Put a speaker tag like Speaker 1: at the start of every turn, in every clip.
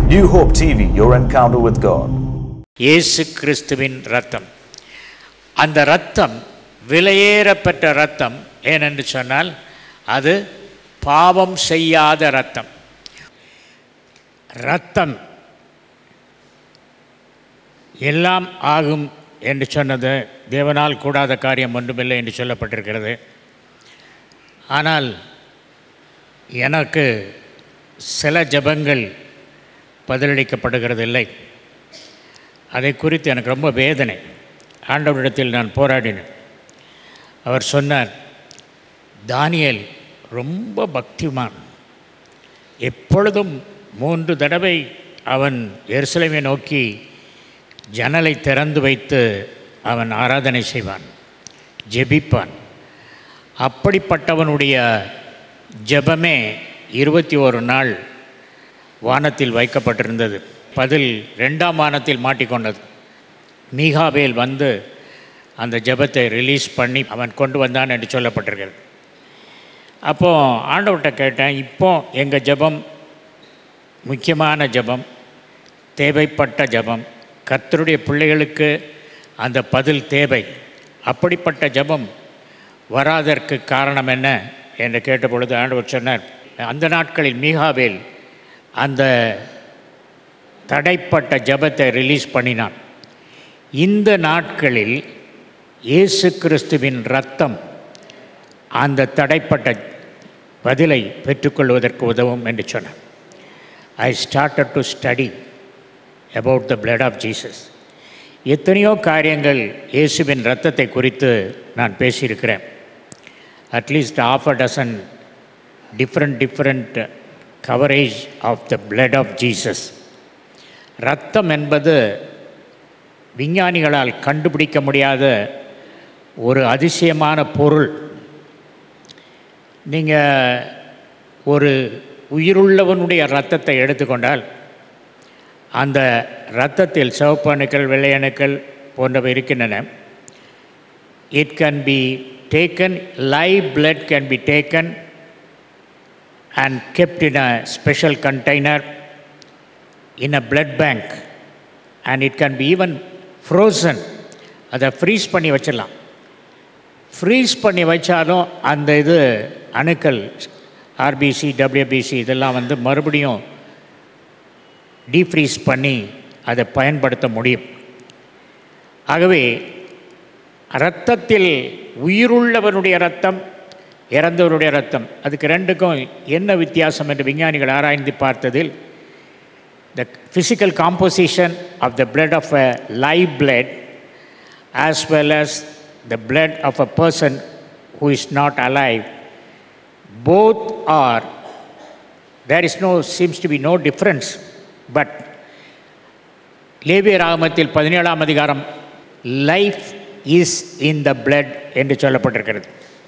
Speaker 1: New Hope TV, your encounter with God.
Speaker 2: இயேசு கிறிஸ்துவின் ரத்தம் அந்த ரத்தம் விலையேறப்பட்ட ரத்தம் ஏனென்று சொன்னால் அது பாவம் செய்யாத ரத்தம் ரத்தம் எல்லாம் ஆகும் என்று சொன்னது தேவனால் கூடாத காரியம் ஒன்றுமில்லை என்று சொல்லப்பட்டிருக்கிறது ஆனால் எனக்கு சில ஜெபங்கள் பதிலளிக்கப்படுகிறது இல்லை அதை குறித்து எனக்கு ரொம்ப வேதனை ஆண்டவரிடத்தில் நான் போராடினேன் அவர் சொன்னார் தானியேல் ரொம்ப பக்திமான் எப்பொழுதும் மூன்று தடவை அவன் எருசலேமை நோக்கி ஜன்னலை திறந்து வைத்து அவன் ஆராதனை செய்வான் ஜெபிப்பான் அப்படிப்பட்டவனுடைய ஜெபமே இருபத்தி ஒரு நாள் வானத்தில் வைக்கப்பட்டிருந்தது பதில் ரெண்டாம் வானத்தில் மாட்டிக்கொண்டது மீகாவேல் வந்து அந்த ஜெபத்தை ரிலீஸ் பண்ணி அவன் கொண்டு வந்தான் என்று சொல்லப்பட்டிருக்கிறது அப்போது ஆண்டவர்கிட்ட கேட்டேன் இப்போ எங்கள் ஜெபம் முக்கியமான ஜெபம் தேவைப்பட்ட ஜெபம் கர்த்தருடைய பிள்ளைகளுக்கு அந்த பதில் தேவை அப்படிப்பட்ட ஜெபம் வராதற்கு காரணம் என்ன என்று கேட்டபொழுது ஆண்டவர் சொன்னார் அந்த நாட்களில் மீகாவேல் அந்த தடைப்பட்ட ஜெபத்தை ரிலீஸ் பண்ணினான் இந்த நாட்களில் இயேசு கிறிஸ்துவின் ரத்தம் அந்த தடைப்பட்ட பதிலை பெற்றுக்கொள்வதற்கு உதவும் என்று சொன்னார் I started to study about the blood of Jesus எத்தனையோ காரியங்கள் இயேசுவின் ரத்தத்தை குறித்து நான் பேசியிருக்கிறேன் at least of a dozen different different coverage of the blood of Jesus ரத்தம் என்பது விஞ்ஞானிகளால் கண்டுபிடிக்க முடியாத ஒரு அதிசயமான பொருள் நீங்கள் ஒரு உயிருள்ளவனுடைய ரத்தத்தை எடுத்துக்கொண்டால் அந்த இரத்தத்தில் சிவப்பு அணுக்கள் வெள்ளை அணுக்கள் போன்றவை இருக்கின்றன it can be taken live blood can be taken and kept in a special container in a blood bank and it can be even frozen அதை ஃப்ரீஸ் பண்ணி வச்சிடலாம் ஃப்ரீஸ் பண்ணி வச்சாலும் அந்த இது அணுக்கள் ஆர்பிசி டபிள்யூபிசி இதெல்லாம் வந்து மறுபடியும் டீஃப்ரீஸ் பண்ணி அதை பயன்படுத்த முடியும் ஆகவே இரத்தத்தில் உயிருள்ளவனுடைய ரத்தம் இறந்தவருடைய ரத்தம் அதுக்கு ரெண்டுக்கும் என்ன வித்தியாசம் என்று விஞ்ஞானிகள் ஆராய்ந்து பார்த்ததில் the physical composition of the blood of a live blood as well as the blood of a person who is not alive both are there is no seems to be no difference but லேவிய ராகமத்தில் பதினேழாம் அதிகாரம் life is in the blood என்று சொல்லப்பட்டிருக்கிறது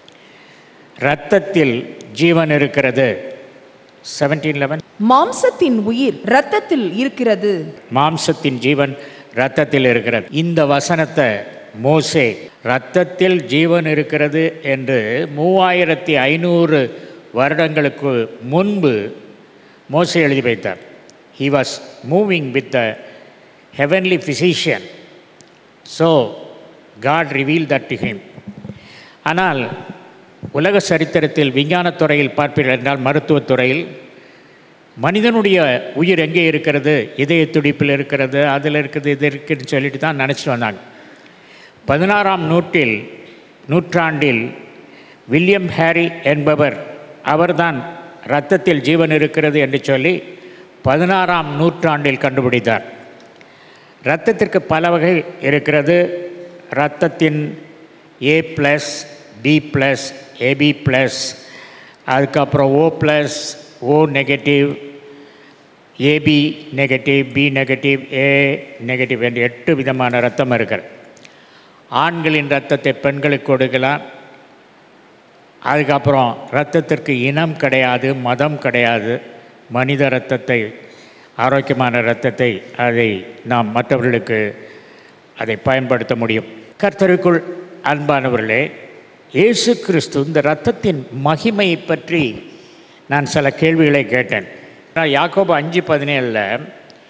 Speaker 2: இரத்தத்தில் ஜீவன் இருக்கிறது seventeen eleven
Speaker 3: மாம்சத்தின் உயிர் இரத்தத்தில் இருக்கிறது
Speaker 2: மாம்சத்தின் ஜீவன் இரத்தத்தில் இருக்கிறது இந்த வசனத்தை மோசே இரத்தத்தில் ஜீவன் இருக்கிறது என்று மூவாயிரத்தி ஐநூறு வருடங்களுக்கு முன்பு மோசே எழுதி வைத்தார் he was moving with the heavenly physician so God reveal that to him ஆனால் உலக சரித்திரத்தில் விஞ்ஞானத்துறையில் பார்ப்பீர்கள் என்றால் மருத்துவத் துறையில் மனிதனுடைய உயிர் எங்கே இருக்கிறது இதய துடிப்பில் இருக்கிறது அதில் இருக்குது இது இருக்குதுன்னு சொல்லிட்டு தான் நினச்சிட்டு வந்தாங்க பதினாறாம் நூற்றில் நூற்றாண்டில் வில்லியம் ஹேரி என்பவர் அவர்தான் இரத்தத்தில் ஜீவன் இருக்கிறது என்று சொல்லி பதினாறாம் நூற்றாண்டில் கண்டுபிடித்தார் இரத்தத்திற்கு பல வகை இருக்கிறது இரத்தத்தின் A plus B plus AB plus அதுக்கப்புறம் O plus O negative AB negative B negative A negative என்று எட்டு விதமான ரத்தம் இருக்கிறது ஆண்களின் ரத்தத்தை பெண்களுக்கு கொடுக்கலாம் அதுக்கப்புறம் இரத்தத்திற்கு இனம் கிடையாது மதம் கிடையாது மனித இரத்தத்தை ஆரோக்கியமான இரத்தத்தை அதை நாம் மற்றவர்களுக்கு அதை பயன்படுத்த முடியும் கர்த்தருக்குள் அன்பானவர்களே இயேசு கிறிஸ்து இந்த இரத்தத்தின் மகிமையை பற்றி நான் சில கேள்விகளை கேட்டேன் நான் யாக்கோபு அஞ்சு பதினேழில்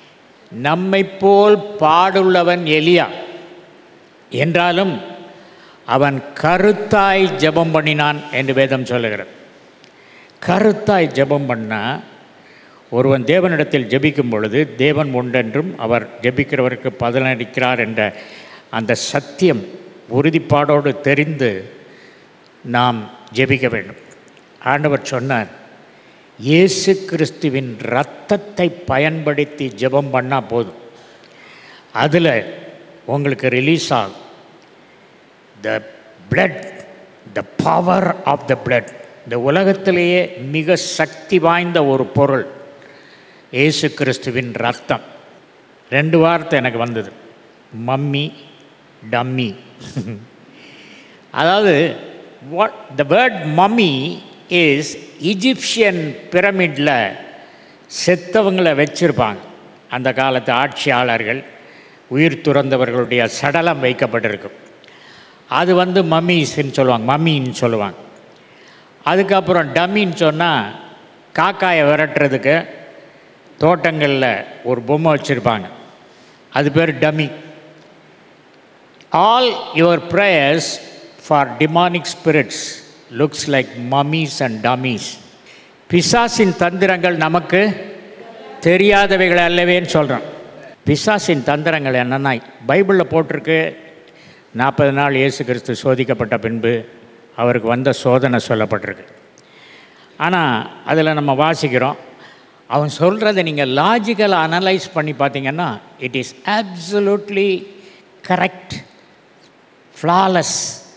Speaker 2: நம்மை போல் பாடுள்ளவன் எலியா என்றாலும் அவன் கருத்தாய் ஜெபம் பண்ணினான் என்று வேதம் சொல்லுகிறது கருத்தாய் ஜெபம் பண்ணா ஒருவன் தேவனிடத்தில் ஜெபிக்கும் பொழுது தேவன் உண்டென்றும் அவர் ஜெபிக்கிறவருக்கு பதிலளிக்கிறார் என்ற அந்த சத்தியம் உறுதிப்பாடோடு தெரிந்து நாம் ஜெபிக்க வேண்டும் ஆண்டவர் சொன்னார் இயேசு கிறிஸ்துவின் இரத்தத்தை பயன்படுத்தி ஜெபம் பண்ணால் போதும் அதில் உங்களுக்கு ரிலீஸ் ஆகும் the blood the power of the blood இந்த உலகத்திலேயே மிக சக்தி வாய்ந்த ஒரு பொருள் இயேசு கிறிஸ்துவின் ரத்தம் ரெண்டு வார்த்தை எனக்கு வந்தது மம்மி டம்மி அதாவது what the word mummy is Egyptian பிரமிடில் செத்தவங்களை வச்சிருப்பாங்க அந்த காலத்து ஆட்சியாளர்கள் உயிர் துறந்தவர்களுடைய சடலம் வைக்கப்பட்டிருக்கும் அது வந்து மம்மிஸ்ன்னு சொல்லுவாங்க மம்மின்னு சொல்லுவாங்க அதுக்கப்புறம் டம்மின்னு சொன்னால் காக்காயை விரட்டுறதுக்கு தோட்டங்களில் ஒரு பொம்மை வச்சுருப்பாங்க அது பேர் dummy all your prayers for demonic spirits looks like mummies and dummies பிசாசின் தந்திரங்கள் நமக்கு தெரியாதவைகள் அல்லவேன்னு சொல்கிறோம் பிசாசின் தந்திரங்கள் என்னென்னா பைபிளில் போட்டிருக்கு நாற்பது நாள் இயேசு கிறிஸ்து சோதிக்கப்பட்ட பின்பு அவருக்கு வந்த சோதனை சொல்லப்பட்டிருக்கு ஆனால் அதில் நம்ம வாசிக்கிறோம் அவன் சொல்கிறத நீங்கள் லாஜிக்கலாக அனலைஸ் பண்ணி பார்த்தீங்கன்னா it is absolutely correct flawless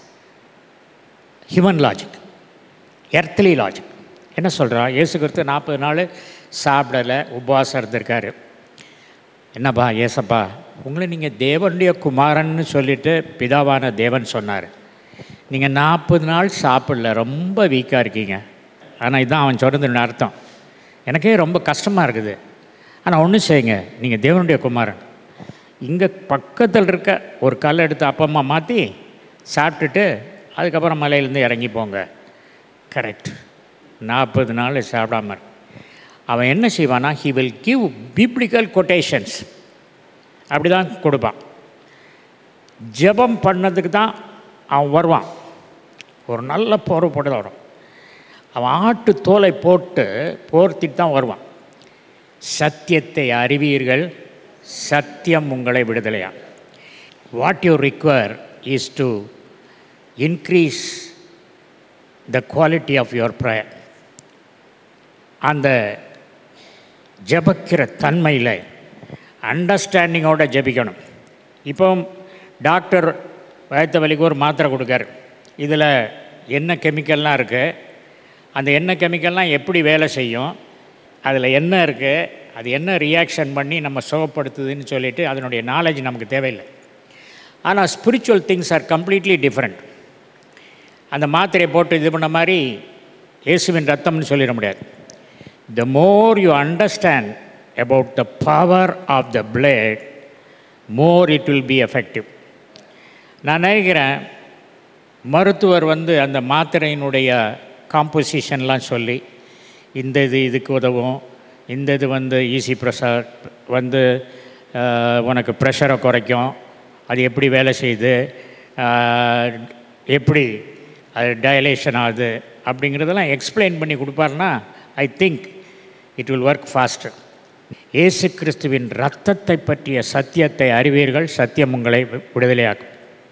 Speaker 2: human logic earthly logic என்ன சொல்கிறா இயேசு கிறிஸ்து நாற்பது நாள் சாப்பிடலை உபவாசம் இருந்திருக்காரு என்னப்பா ஏசப்பா உங்களை நீங்கள் தேவனுடைய குமாரன்னு சொல்லிட்டு பிதாவான தேவன் சொன்னார் நீங்கள் நாற்பது நாள் சாப்பிடல ரொம்ப வீக்காக இருக்கீங்க ஆனால் இதுதான் அவன் சொன்னதுன்னு அர்த்தம் எனக்கே ரொம்ப கஷ்டமாக இருக்குது ஆனால் ஒன்றும் செய்யுங்க நீங்கள் தேவனுடைய குமாரன் இங்கே பக்கத்தில் இருக்க ஒரு கல் எடுத்து அப்பம்மா மாற்றி சாப்பிட்டுட்டு அதுக்கப்புறம் மலையிலேருந்து இறங்கி போங்க கரெக்ட் நாற்பது நாள் சாப்பிடாம இரு. அவன் என்ன செய்வானா he will give biblical quotations அப்படி தான் கொடுப்பான் ஜெபம் பண்ணதுக்கு தான் அவன் வருவான் ஒரு நல்ல போர்வை போட்டு தான் வரும் அவன் ஆட்டு தோலை போட்டு போர்த்திட்டு தான் வருவான் சத்தியத்தை அறிவீர்கள் சத்தியம் உங்களை விடுதலையா what you require is to increase the quality of your prayer அந்த ஜெபிக்கிற தன்மையில் அண்டர்ஸ்டாண்டிங்கோட ஜெபிக்கணும் இப்போ டாக்டர் வயத்த வலிக்கு ஒரு மாத்திரை கொடுக்காரு இதில் என்ன கெமிக்கல்லாம் இருக்குது அந்த என்ன கெமிக்கல்லாம் எப்படி வேலை செய்யும் அதில் என்ன இருக்குது அது என்ன ரியாக்ஷன் பண்ணி நம்ம சுகப்படுத்துதுன்னு சொல்லிட்டு அதனுடைய நாலேஜ் நமக்கு தேவையில்லை ஆனால் spiritual things are completely different அந்த மாத்திரையை போட்டு இது பண்ண மாதிரி இயேசுவின் ரத்தம்னு சொல்லிட முடியாது the more you understand about the power of the blood more it will be effective நான் நினைக்கிறேன் மருத்துவர் வந்து அந்த மாத்திரையினுடைய காம்போசிஷன்லாம் சொல்லி இந்த இது இதுக்கு உதவும் இந்த இது வந்து ஈஸி ப்ரெஷர் வந்து ஆஹ், உனக்கு ப்ரெஷரை குறைக்கும் அது எப்படி வேலை செய்யுது ஆஹ், எப்படி அது டயலேஷன் ஆகுது அப்படிங்கிறதெல்லாம் எக்ஸ்பிளைன் பண்ணி கொடுப்பாருன்னா I think it will work faster இயேசு கிறிஸ்துவின் இரத்தத்தை பற்றிய சத்தியத்தை அறிவீர்கள் சத்தியம் உங்களை வி- விடுதலையாக்கும்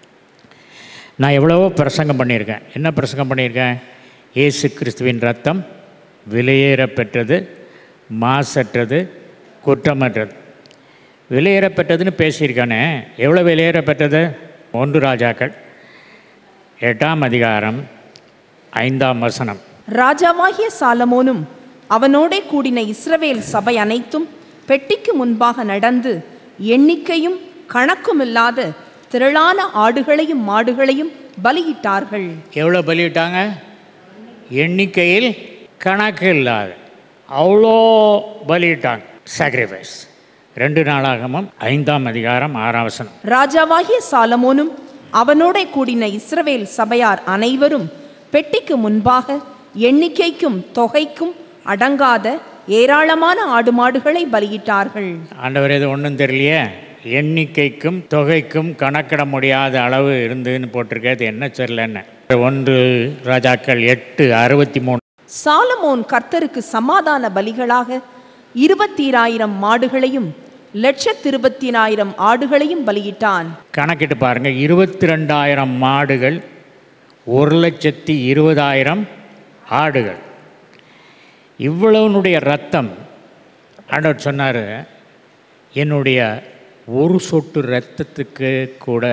Speaker 2: நான் எவ்வளவோ பிரசங்கம் பண்ணியிருக்கேன் என்ன பிரசங்கம் பண்ணியிருக்கேன் இயேசு கிறிஸ்துவின் ரத்தம் விலையேற பெற்றது மாசற்றது குற்றமற்றது விலையேற பெற்றதுன்னு பேசியிருக்கானே எவ்வளோ விலையேற பெற்றது ஒன்று ராஜாக்கள் எட்டாம் அதிகாரம் ஐந்தாம் வசனம்
Speaker 3: ராஜாவாகிய சாலமோனும் அவனோடே கூடின இஸ்ரவேல் சபை அனைத்தும் பெட்டிக்கு முன்பாக நடந்து எண்ணிக்கையும் கணக்குமில்லாத திரளான ஆடுகளையும் மாடுகளையும் பலியிட்டார்கள்
Speaker 2: எவ்வளோ பலியிட்டாங்க எண்ணிக்கையில் கணக்கு இல்லாத அவ்வளோ பலியிட்டாங்க சாக்ரிஃபைஸ் ரெண்டு நாளாகமும் ஐந்தாம் அதிகாரம் ஆறாம் வசனம்
Speaker 3: ராஜாவாகிய சாலமோனும் அவனோடே கூடின இஸ்ரவேல் சபையார் அனைவரும் பெட்டிக்கு முன்பாக எண்ணிக்கைக்கும் தொகைக்கும் அடங்காத ஏராளமான ஆடு மாடுகளை பலியிட்டார்கள்
Speaker 2: ஆண்டவர் இது ஒன்றும் தெரியலையே எண்ணிக்கைக்கும் தொகைக்கும் கணக்கிட முடியாத அளவு இருந்துன்னு போட்டிருக்கேன் என்ன தெரியலன்னு ஒன்று ராஜாக்கள் எட்டு அறுபத்தி மூணு
Speaker 3: சாலமோன் கர்த்தருக்கு சமாதான பலிகளாக இருபத்தீராயிரம் மாடுகளையும் லட்சத்திருபத்தினாயிரம் ஆடுகளையும் பலியிட்டான்
Speaker 2: கணக்கிட்டு பாருங்க இருபத்தி ரெண்டாயிரம் மாடுகள் ஒரு லட்சத்தி இருபதாயிரம் ஆடுகள் இவ்வளவுனுடைய ரத்தம் ஆண்டவர் சொன்னார் என்னுடைய ஒரு சொட்டு ரத்தத்துக்கு கூட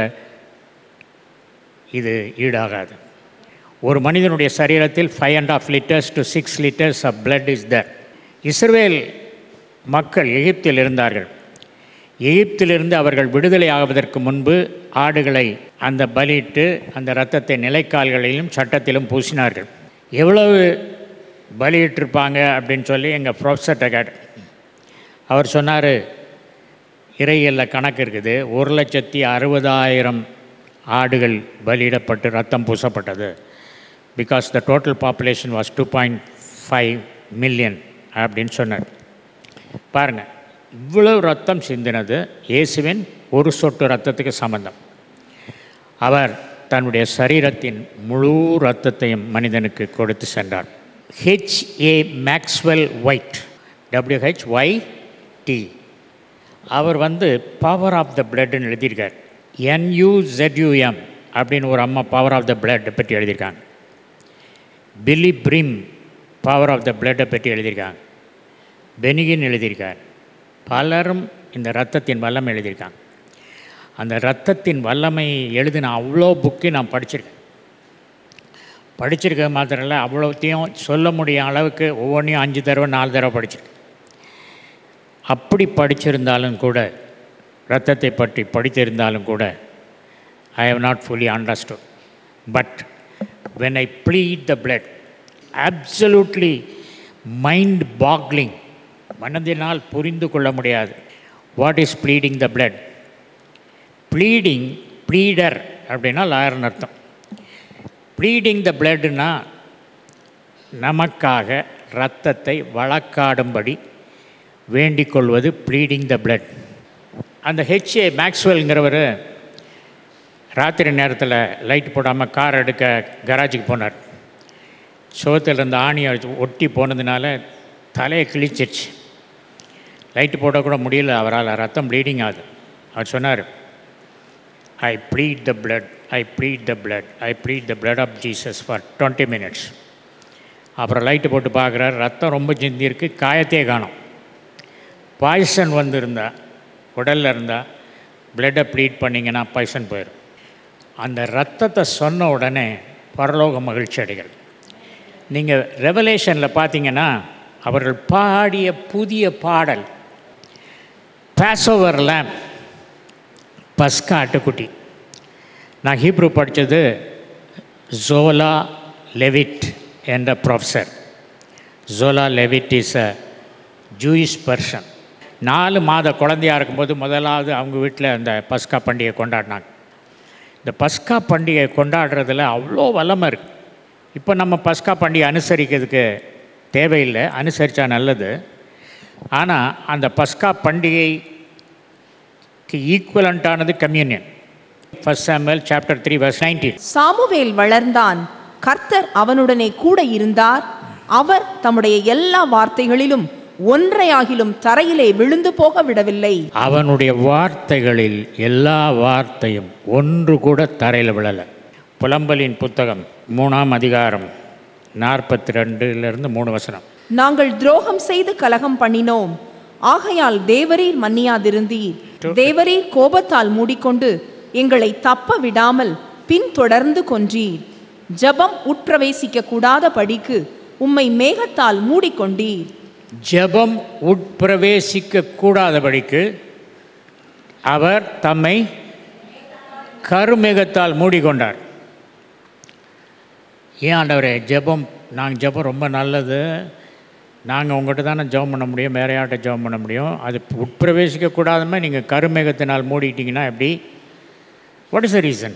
Speaker 2: இது ஈடாகாது ஒரு மனிதனுடைய சரீரத்தில் five and half litres to six litres of blood is there இஸ்ரவேல் மக்கள் எகிப்தில் இருந்தார்கள் எகிப்திலிருந்து அவர்கள் விடுதலை ஆவதற்கு முன்பு ஆடுகளை அந்த பலியிட்டு அந்த இரத்தத்தை நிலைக்கால்களிலும் சட்டத்திலும் பூசினார்கள் எவ்வளவு பலியிட்டிருப்பாங்க அப்படின்னு சொல்லி எங்கள் ப்ரொஃபஸர்கிட்ட கேட்டேன் அவர் சொன்னார் இறையியலில் கணக்கு இருக்குது ஒரு லட்சத்தி அறுபதாயிரம் ஆடுகள் பலியிடப்பட்டு ரத்தம் பூசப்பட்டது because the total population was two point five million அப்படின்னு சொன்னார் பாருங்கள் இவ்வளவு ரத்தம் சிந்தினது இயேசுவின் ஒரு சொட்டு ரத்தத்துக்கு சம்பந்தம் அவர் தன்னுடைய சரீரத்தின் முழு ரத்தத்தையும் மனிதனுக்கு கொடுத்து சென்றார் H A Maxwell White W H Y T அவர் வந்து பவர் ஆஃப் த பிளட்னு எழுதியிருக்கார் என்யூசெட்யூஎம் அப்படின்னு ஒரு அம்மா பவர் ஆஃப் த பிளட் பற்றி எழுதியிருக்காங்க Billy Brim power of the பிளட்டை பற்றி எழுதியிருக்காங்க பெனிகின் எழுதியிருக்கார் பலரும் இந்த ரத்தத்தின் வல்லமை எழுதியிருக்காங்க அந்த ரத்தத்தின் வல்லமை எழுதின அவ்வளோ புக்கு நான் படிச்சிருக்கேன் படிச்சிருக்க மாத்திரம் இல்லை அவ்வளோத்தையும் சொல்ல முடியும் அளவுக்கு ஒவ்வொன்றையும் அஞ்சு தடவை நாலு தடவை படிச்சிருக்கேன் அப்படி படிச்சிருந்தாலும் கூட ரத்தத்தை பற்றி படித்திருந்தாலும் கூட I have not fully understood but when I plead the blood absolutely mind boggling மனதினால் புரிந்து கொள்ள முடியாது what is pleading the blood pleading pleader அப்படின்னா லாயர்னு அர்த்தம் ப்ளீடிங் த பிளட்னா நமக்காக இரத்தத்தை வழக்காடும்படி வேண்டிக் கொள்வது ப்ளீடிங் த பிளட் அந்த ஹெச்ஏ மேக்ஸ்வெல்ங்கிறவர் ராத்திரி நேரத்தில் லைட் போடாமல் கார் எடுக்க கராஜுக்கு போனார் சோத்தில் இருந்த ஆணியை ஒட்டி போனதுனால தலையை கிழிச்சிருச்சு லைட்டு போடக்கூட முடியல அவரால் ரத்தம் ப்ளீடிங் ஆகுது அவர் சொன்னார் I plead the blood I plead the blood I plead the blood of Jesus for twenty minutes அப்புறம் லைட்டு போட்டு பார்க்குறாரு ரத்தம் ரொம்ப சிந்தியிருக்கு காயத்தையே காணும் பாய்சன் வந்திருந்தா உடலில் இருந்தால் பிளட்டை ப்ளீட் பண்ணிங்கன்னா பாய்சன் போயிடும் அந்த ரத்தத்தை சொன்ன உடனே பரலோக மகிழ்ச்சி அடைகிறது நீங்கள் ரெவலேஷனில் பார்த்தீங்கன்னா அவர்கள் பாடிய புதிய பாடல் பாசோவர் லேம் பஸ்கா ஆட்டுக்குட்டி நான் ஹீப்ரூ படித்தது ஜோலா லெவிட் என்ற professor Zola Levitt is a Jewish person நாலு மாத குழந்தையாக இருக்கும்போது முதலாவது அவங்க வீட்டில் அந்த பஸ்கா பண்டிகை கொண்டாடினாங்க இந்த பஸ்கா பண்டிகை கொண்டாடுறதுல அவ்வளோ வல்லமை இருக்குது இப்போ நம்ம பஸ்கா பண்டிகை அனுசரிக்கிறதுக்கு தேவையில்லை அனுசரித்தா நல்லது ஆனால் அந்த பஸ்கா பண்டிகைக்கு ஈக்குவலண்ட்டானது communion first Samuel chapter three verse nineteen
Speaker 3: Samuel வளர்ந்தான் கர்த்தர் அவனுடனே கூட இருந்தார் அவர் தம்முடைய எல்லா வார்த்தைகளிலும் ஒன்றையாகிலும் தரையிலே விழுந்து போக விடவில்லை
Speaker 2: அவனுடைய வார்த்தைகளில் எல்லா வார்த்தையும் ஒன்று கூட தரையில் விழலை புலம்பலின் புத்தகம் மூணாம் அதிகாரம் நாற்பத்தி ரெண்டுலேருந்து மூணு வசனம்
Speaker 3: நாங்கள் துரோகம் செய்து கலகம் பண்ணினோம் ஆகையால் தேவரீர் மன்னியாதிருந்தீர் தேவரீர் கோபத்தால் மூடிக்கொண்டு எங்களை தப்ப விடாமல் பின்தொடர்ந்து கொன்றீர் ஜெபம் உட்பிரவேசிக்க கூடாத படிக்கு உம்மை மேகத்தால் மூடிக்கொண்டீர்
Speaker 2: ஜெபம் உட்பிரவேசிக்க கூடாதபடிக்கு அவர் தம்மை கருமேகத்தால் மூடிக்கொண்டார் ஏன் ஆண்டவரே ஜெபம் நாங்கள் ஜெபம் ரொம்ப நல்லது நாங்கள் உங்கள்கிட்ட தானே ஜெபம் பண்ண முடியும் வேற யார்கிட்ட ஜெபம் பண்ண முடியும் அது உட்பிரவேசிக்க கூடாதமே நீங்கள் கருமேகத்தினால் மூடிட்டீங்கன்னா எப்படி what is the reason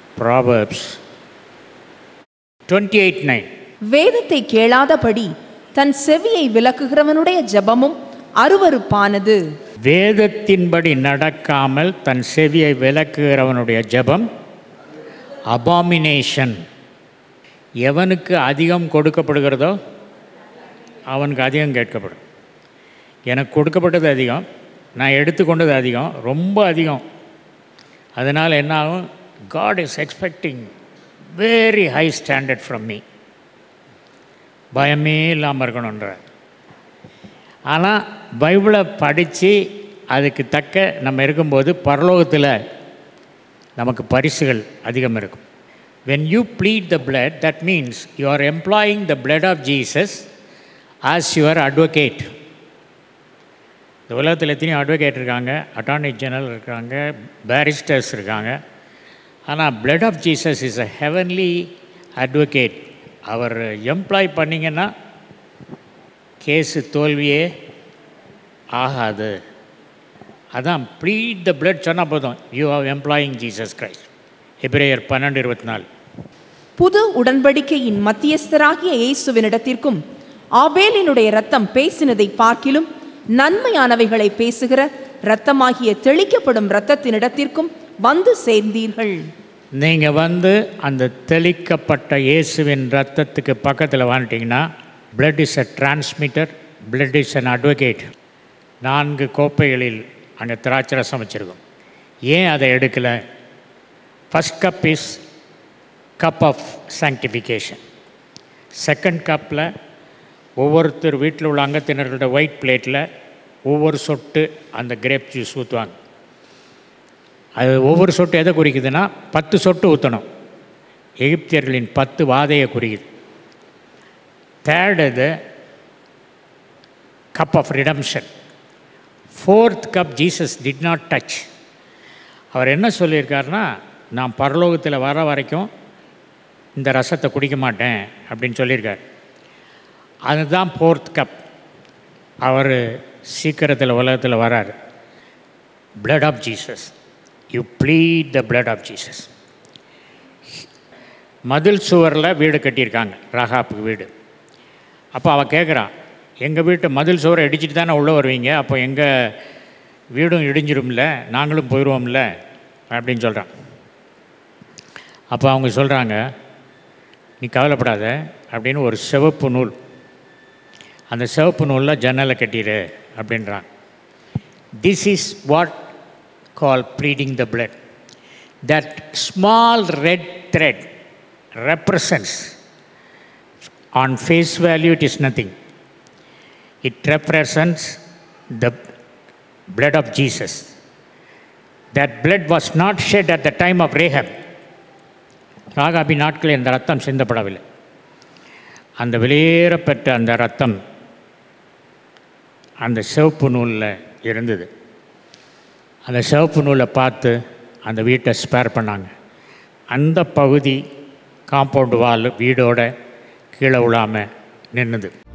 Speaker 2: Proverbs twenty eight nine
Speaker 3: வேதத்தை கேளாதபடி தன் செவியை விலக்குகிறவனுடைய ஜெபமும் அருவருப்பானது
Speaker 2: வேதத்தின்படி நடக்காமல் தன் செவியை விலக்குகிறவனுடைய ஜெபம் அபாமினேஷன் எவனுக்கு அதிகம் கொடுக்கப்படுகிறதோ அவனுக்கு அதிகம் கேட்கப்படும் எனக்கு கொடுக்கப்பட்டது அதிகம் நான் எடுத்துக்கொண்டது அதிகம் ரொம்ப அதிகம் அதனால் என்ன ஆகும் God is expecting very high standard from me பயமே இல்லாமல் இருக்கணுன்ற ஆனால் பைபிளை படித்து அதுக்கு தக்க நம்ம இருக்கும்போது பரலோகத்தில் நமக்கு பரிசுகள் அதிகம் இருக்கும் when you plead the blood that means you are employing the blood of jesus as your advocate இந்த உலகத்தில் எத்தனையோ அட்வொகேட் இருக்காங்க அட்டார்னி ஜெனரல் இருக்காங்க பேரிஸ்டர்ஸ் இருக்காங்க ஆனால் blood of Jesus is a heavenly advocate அவர் எம்ப்ளாய் பண்ணிங்கன்னா கேஸு தோல்வியே ஆகாது அதான் ப்ளீட் த blood சொன்னால் போதும் you are employing Jesus Christ எபிரேயர் பன்னெண்டு இருபத்தி நாலு
Speaker 3: புது உடன்படிக்கையின் மத்தியஸ்தராகிய இயேசுவினிடத்திற்கும் ஆபேலினுடைய இரத்தம் பேசினதை பார்க்கிலும் நன்மையானவைகளை பேசுகிற இரத்தமாகிய தெளிக்கப்படும் இரத்தத்தினிடத்திற்கும் வந்து சேர்ந்தீர்கள்
Speaker 2: நீங்கள் வந்து அந்த தெளிக்கப்பட்ட இயேசுவின் ரத்தத்துக்கு பக்கத்தில் வந்துட்டிங்கன்னா blood is a transmitter blood is an advocate நான்கு கோப்பைகளில் அங்கே திராட்சை ரசம் வச்சுருக்கோம் ஏன் அதை எடுக்கலை first cup is cup of sanctification second கப்பில் ஒவ்வொருத்தர் வீட்டில் உள்ள அங்கத்தினர்களோட ஒயிட் பிளேட்டில் ஒவ்வொரு சொட்டு அந்த கிரேப் ஜூஸ் ஊற்றுவாங்க அது ஒவ்வொரு சொட்டு எதை குறிக்குதுன்னா பத்து சொட்டு ஊற்றணும் எகிப்தியர்களின் பத்து வாதையை குறிக்குது தேர்ட் இது cup of redemption fourth cup Jesus did not touch அவர் என்ன சொல்லியிருக்காருன்னா நான் பரலோகத்தில் வர வரைக்கும் இந்த ரசத்தை குடிக்க மாட்டேன் அப்படின்னு சொல்லியிருக்கார் அதுதான் ஃபோர்த் கப் அவர் சீக்கிரத்தில் உலகத்தில் வரார் blood of Jesus you plead the blood of Jesus மதில் சுவரில் வீடு கட்டியிருக்காங்க ராகாப்புக்கு வீடு அப்போ அவன் கேட்குறான் எங்கள் வீட்டு மதில் சுவரை இடிச்சிட்டு தானே உள்ளே வருவீங்க அப்போ எங்கள் வீடும் இடிஞ்சிரும்ல நாங்களும் போயிடுவோம்ல அப்படின்னு சொல்கிறான் அப்போ அவங்க சொல்கிறாங்க நீ கவலைப்படாத அப்படின்னு ஒரு சிவப்பு நூல் அந்த சிவப்பு நூலில் ஜன்னலை கட்டிடு அப்படின்றான் this is what call pleading the blood that small red thread represents on face value it is nothing it represents the blood of jesus that blood was not shed at the time of rahab ராகாபி நாட்களில் இந்த ரத்தம் சிந்தப்படவில்லை அந்த வெளியேறப்பெற்ற அந்த ரத்தம் அந்த சிவப்பு நூலில் இருந்தது அந்த சிவப்பு நூலை பார்த்து அந்த வீட்டை ஸ்பேர் பண்ணாங்க அந்த பகுதி காம்பவுண்டு வால் வீடோட கீழே விழாமல் நின்றுது